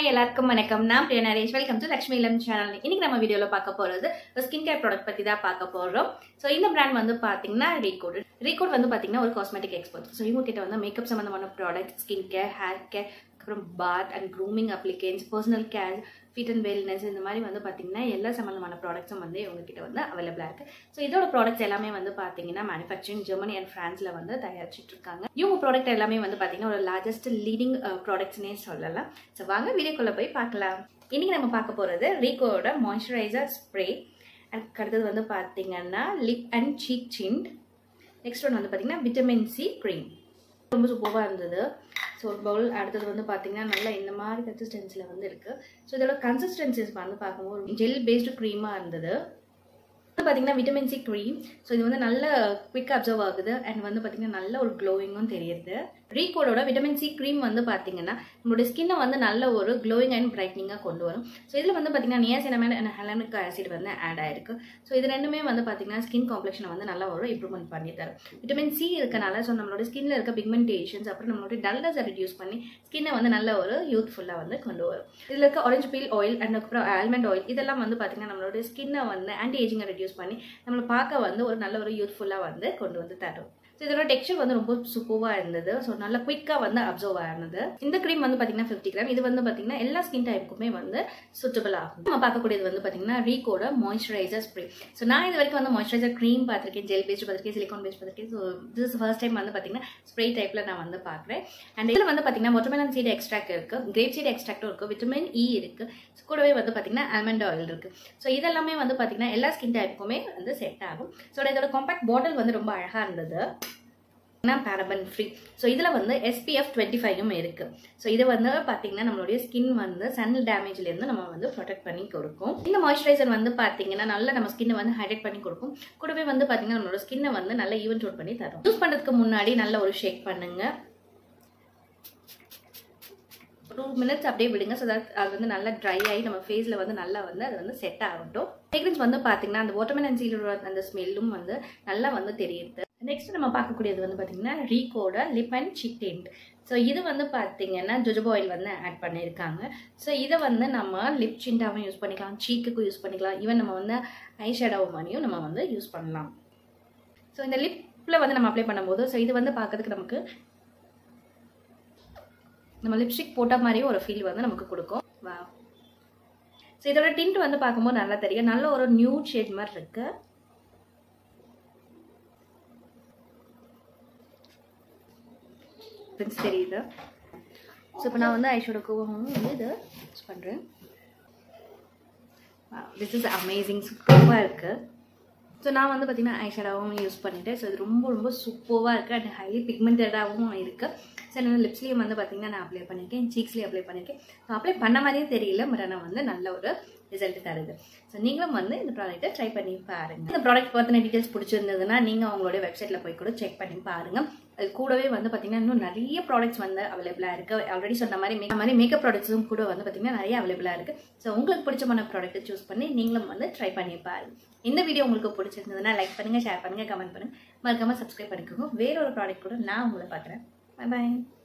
hi எல்லாருக்கும் வணக்கம் நான் Priya Naresh welcome to Lakshmi Ilam channel இன்னைக்கு நம்ம வீடியோவில் பார்க்க போகிறது ஒரு ஸ்கின் கேர் ப்ராடக்ட் பற்றி தான் பார்க்க போகிறோம் ஸோ இந்த பிராண்ட் வந்து பார்த்தீங்கன்னா ரீகோட் ரீகோட் வந்து பார்த்தீங்கன்னா ஒரு காஸ்மெட்டிக் எக்ஸ்பர்ட் ஸோ இவங்க கிட்ட வந்து மேக்கப் சம்மந்தமான product skin care hair care அப்புறம் bath and grooming appliances personal care fit and wellness இந்த மாதிரி வந்து பார்த்தீங்கன்னா எல்லா சம்மந்தமான ப்ராடக்ட்ஸும் வந்து இவங்க கிட்ட வந்து அவைலபிளாக இருக்குது ஸோ இதோட ப்ராடக்ட்ஸ் எல்லாமே வந்து பார்த்தீங்கன்னா மேனுஃபேக்சரிங் ஜெர்மனி அண்ட் ஃப்ரான்ஸில் வந்து தயாரிச்சிட்டு இருக்காங்க இவங்க ப்ராடக்ட் எல்லாமே வந்து பார்த்தீங்கன்னா ஒரு லார்ஜஸ்ட் லீடிங் ப்ராடக்ட்ஸ்னே சொல்லலாம் ஸோ வாங்க வீடியோக்குள்ளே போய் பார்க்கலாம் இன்றைக்கி நம்ம பார்க்க போகிறது ரீகோட மாய்ஸ்சரைசர் ஸ்ப்ரே அதுக்கு அடுத்தது வந்து பார்த்தீங்கன்னா lip and cheek tint next one வந்து பார்த்தீங்கன்னா விட்டமின் சி க்ரீம் ரொம்ப சூப்பராக இருந்தது ஸோ ஒரு பவுல் அடுத்தது வந்து பார்த்தீங்கன்னா நல்லா இந்த மாதிரி கன்சிஸ்டன்சியில் வந்து இருக்குது ஸோ இதோட கன்சிஸ்டன்சிஸ் வந்து பார்க்கும்போது ஜெல் பேஸ்டு க்ரீமாக இருந்தது வந்து பார்த்தீங்கன்னா விட்டமின் சி க்ரீம் ஸோ இது வந்து நல்ல குவிக் அப்சர்வ் ஆகுது அண்ட் வந்து பார்த்தீங்கன்னா நல்ல ஒரு க்ளோயிங்கும் தெரியுது ரீகோடோட விட்டமின் சி க்ரீம் வந்து பார்த்தீங்கன்னா நம்மளுடைய ஸ்கின்னை வந்து நல்ல ஒரு க்ளோயிங் அண்ட் பிரைட்னிங்காக கொண்டு வரும் ஸோ இதில் வந்து பார்த்தீங்கன்னா நியாசினமைன் அண்ட் ஹெலனிக் ஆசிட் வந்து ஆட் ஆயிருக்கு ஸோ இது ரெண்டுமே வந்து பார்த்தீங்கன்னா ஸ்கின் காம்ப்ளெக்ஷனை வந்து நல்ல ஒரு இம்ப்ரூவ்மெண்ட் பண்ணி தரும் விட்டமின் சி இருக்கனால ஸோ நம்மளோட ஸ்கின்ல இருக்க பிக்மெண்டேஷன்ஸ் அப்புறம் நம்மளோட டல்னஸை ரெடியூஸ் பண்ணி ஸ்கின்னை வந்து நல்ல ஒரு யூத்ஃபுல்லாக வந்து கொண்டு வரும் இதில் இருக்க ஆரஞ்சு பீல் ஆயில் அண்ட் அப்புறம் ஆல்மண்ட் ஆயில் இதெல்லாம் வந்து பார்த்தீங்கன்னா நம்மளோட ஸ்கின்னை வந்து ஆன்டி ஏஜிங்கை ரெடியூஸ் பண்ணி நம்மளை பார்க்க வந்து ஒரு நல்ல ஒரு யூத்ஃபுல்லாக வந்து கொண்டு வந்து தரும் ஸோ இதோட டெக்ஸ்சர் வந்து ரொம்ப சூப்பராக இருந்தது ஸோ நல்லா குயிக்காக வந்து அப்சர்வ் ஆனது இந்த க்ரீம் வந்து பார்த்தீங்கன்னா ஃபிஃப்டி கிராம் இது வந்து பார்த்தீங்கன்னா எல்லா ஸ்கின் டைப்புக்குமே வந்து சூட்டபிள் ஆகும் நம்ம பார்க்கக்கூடியது வந்து பார்த்தீங்கன்னா ரீகோட மாய்ஸ்சரைசர் ஸ்ப்ரே ஸோ நான் இது வரைக்கும் வந்து மாய்ஸ்சரைசர் க்ரீம் பார்த்துருக்கேன் ஜெல் பேஸ்ட் பார்த்துருக்கேன் சிலிகான் பேஸ்ட் பார்த்துருக்கேன் ஸோ திஸ் ஃபர்ஸ்ட் டைம் வந்து பார்த்தீங்கன்னா ஸ்ப்ரே டைப்பில் நான் வந்து பார்க்குறேன் அண்ட் இதில் வந்து பார்த்தீங்கன்னா வாட்டர்மெலன் சீட் எக்ஸ்ட்ராக்ட் இருக்குது கிரேப் சீட் எக்ஸ்ட்ராக்டும் இருக்குது விட்டமின் இ இருக்குது கூடவே வந்து பார்த்தீங்கன்னா ஆல்மண்ட் ஆயில் இருக்குது ஸோ இதெல்லாமே வந்து பார்த்தீங்கன்னா எல்லா ஸ்கின் டைப்புக்குமே வந்து செட் ஆகும் ஸோ இதோட காம்பாக்ட் பாட்டில் வந்து ரொம்ப அழகாக இருந்தது பேரபன் ஃப்ரீ ஸோ இதில் வந்து எஸ்பிஎஃப் டுவெண்ட்டி ஃபைவும் இருக்குது ஸோ இது வந்து பார்த்தீங்கன்னா நம்மளுடைய ஸ்கின் வந்து சன் டேமேஜ்லேருந்து நம்ம வந்து ப்ரொடெக்ட் பண்ணி கொடுக்கும் இந்த மாய்ஸ்சரைசர் வந்து பார்த்தீங்கன்னா நல்லா நம்ம ஸ்கின்னை வந்து ஹைட்ரேட் பண்ணி கொடுக்கும் கூடவே வந்து பார்த்தீங்கன்னா நம்மளோட ஸ்கின்னை வந்து நல்லா ஈவன் டோட் பண்ணி தரும் யூஸ் பண்ணுறதுக்கு முன்னாடி நல்ல ஒரு ஷேக் பண்ணுங்கள் டூ மினிட்ஸ் அப்படியே விடுங்க ஸோ தட் அது வந்து நல்லா ட்ரை ஆகி நம்ம ஃபேஸில் வந்து நல்லா வந்து அது வந்து செட் ஆகட்டும் ஃப்ரேக்ரன்ஸ் வந்து பார்த்தீங்கன்னா அந்த வாட்டர்மெலன் சீலோட அந்த ஸ்மெல்லும் வந்து நல்லா வந்து தெரியுது நெக்ஸ்ட் நம்ம பார்க்கக்கூடியது வந்து பார்த்தீங்கன்னா Recode lip and cheek tint so இது வந்து பார்த்தீங்கன்னா ஜொஜோபா ஆயில் வந்து ஆட் பண்ணியிருக்காங்க ஸோ இதை வந்து நம்ம லிப் சிண்டாகவும் யூஸ் பண்ணிக்கலாம் சீக்குக்கும் யூஸ் பண்ணிக்கலாம் ஈவன் நம்ம வந்து ஐ ஷேடோ மாதிரியும் நம்ம வந்து யூஸ் பண்ணலாம் ஸோ இந்த லிப்பில் வந்து நம்ம அப்ளை பண்ணும்போது ஸோ இது வந்து பார்க்கறதுக்கு நமக்கு நம்ம லிப்ஸ்டிக் போட்ட மாதிரியும் ஒரு ஃபீல் வந்து நமக்கு கொடுக்கும் வா ஸோ இதோட டிண்ட் வந்து பார்க்கும்போது நல்லா தெரியும் நல்ல ஒரு நியூ ஷேட் மாதிரி இருக்கு தெரியுது ஸோ இப்போ நான் வந்து ஐஷோடோக்கும் வந்து இதை யூஸ் பண்ணுறேன் திஸ் இஸ் அமேசிங் சூப்பராக இருக்குது ஸோ நான் வந்து பார்த்திங்கன்னா ஐஷேடாவும் யூஸ் பண்ணிட்டேன் ஸோ இது ரொம்ப ரொம்ப சூப்பராக இருக்குது அண்ட் ஹைலி பிக்மெண்டடாகவும் இருக்குது ஸோ நான் லிப்ஸ்லேயும் வந்து பார்த்திங்கன்னா நான் அப்ளை பண்ணியிருக்கேன் சீக்ஸ்லேயும் அப்ளை பண்ணியிருக்கேன் ஸோ அப்ளை பண்ண மாதிரியே தெரியல பட் ஆனால் வந்து நல்ல ஒரு ரிசல்ட் தருது ஸோ நீங்களும் வந்து இந்த ப்ராடக்ட்டை ட்ரை பண்ணி பாருங்கள் இந்த ப்ராடக்ட் பற்றின டீட்டெயில்ஸ் பிடிச்சிருந்ததுன்னா நீங்கள் அவங்களுடைய வெப்சைட்டில் போய் கூட செக் பண்ணி பாருங்கள் அது கூடவே வந்து பார்த்தீங்கன்னா இன்னும் நிறைய ப்ராடக்ட்ஸ் வந்து அவைலபிளாக இருக்குது ஆல்ரெடி சொன்ன மாதிரி மேக் மாதிரி மேக்கப் ப்ராடக்ட்ஸும் கூட வந்து பார்த்தீங்கன்னா நிறைய அவைலபிளாக இருக்குது ஸோ உங்களுக்கு பிடிச்சமான ப்ராடக்ட்டை சூஸ் பண்ணி நீங்களும் வந்து ட்ரை பண்ணி பாருங்க இந்த வீடியோ உங்களுக்கு பிடிச்சிருந்ததுன்னா லைக் பண்ணுங்கள் ஷேர் பண்ணுங்கள் கமெண்ட் பண்ணுங்கள் மறக்காமல் சப்ஸ்கிரைப் பண்ணிக்கோங்க வேற ஒரு ப்ராடக்ட் கூட நான் உங்களை பார்க்குறேன் பாய் பாய்